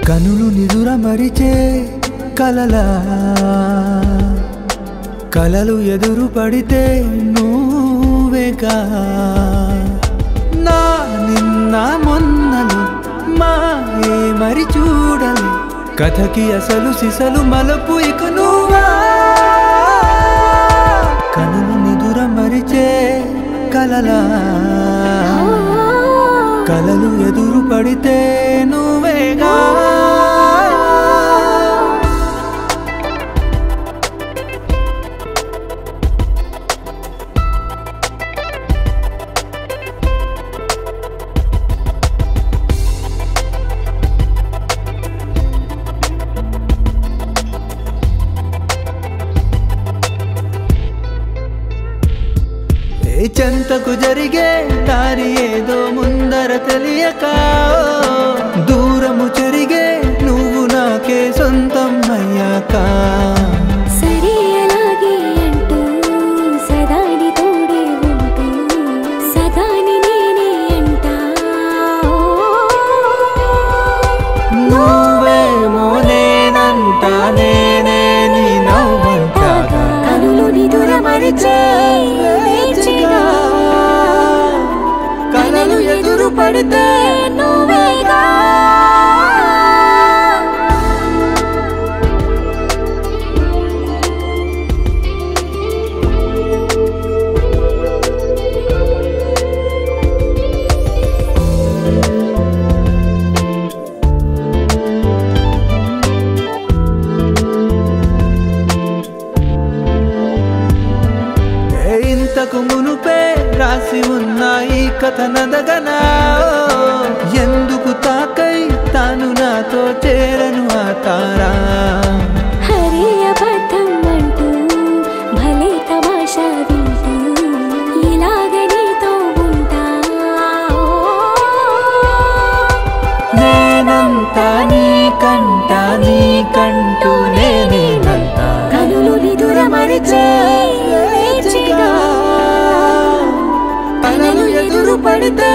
కనులు నిదుర మరిచే కలలా కలలు ఎదురు పడితే నువ్వేగా నా నిన్న మొన్నలు మాయే మరి చూడలే కథకి అసలు సిసలు మలపు ఇక నువ్వా కనులు నిదుర మరిచే కలలా కలలు ఎదురు పడితే నువ్వేగా ఏ చెంతకు జరిగే దారి ఏదో ముందర తెలియక దూరము చెరిగే నువ్వు నాకే సొంతం అయ్యాక సరే అలాగే అంటూ సదాని తోడే ఉంటూ సదాని నేనే అంటా నువ్వేమో నేనంట నేనే నీ నవ్వంటాగా కనులు నిదుర మరిచే వేచిగా కలలు ఎదురు పడితే నువ్వేగా ఏ ఇంతకు మునుపే రాసి ఉన్న ఈ కథ నదగనా ఎందుకు తాకై తాను నాతో చేరను ఆ తారా హరే అబద్ధం అంటూ భలే తమాషా వింటూ ఇలాగ నీతో ఉంటా నేనంతా నీకంట నీకంటూ నేనేనంత కనులు నిదుర మరిచే వేచిగా కలలు ఎదురు పడితే